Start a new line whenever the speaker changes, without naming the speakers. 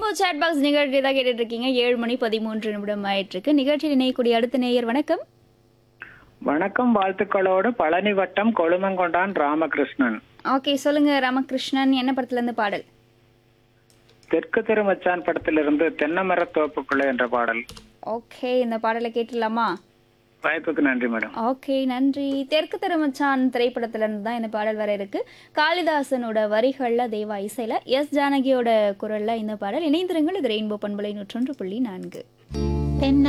chat box நிகழ்ச்சி தான் கேட்டுட்டு இருக்கீங்க ஏழு மணி பதிமூன்று நிமிடம் ஆயிட்டு இருக்கு நிகழ்ச்சியில் இணையக்கூடிய அடுத்த நேயர் வணக்கம்
வணக்கம் வாழ்த்துக்களோடு பழனி வட்டம் கொழுமங்கொண்டான் ராமகிருஷ்ணன்
ஓகே சொல்லுங்க ராமகிருஷ்ணன் என்ன படத்துல இருந்து பாடல்
தெற்கு திருமச்சான் படத்திலிருந்து தென்னமர தோப்புக்குள்ளே என்ற பாடல்
ஓகே இந்த பாடலை கேட்டுடலாமா
வாய்ப்புக்கு நன்றி மேடம்
ஓகே நன்றி தெற்கு திருமச்சான் திரைப்படத்துல இருந்து தான் இந்த பாடல் வர இருக்கு காளிதாசனோட வரிகள்ல தேவா இசையில எஸ் ஜானகியோட குரல்ல இந்த பாடல் இணைந்திருங்கள் இது ரெயின்போ பண்பலை நூற்றொன்று புள்ளி நான்கு
தென்ன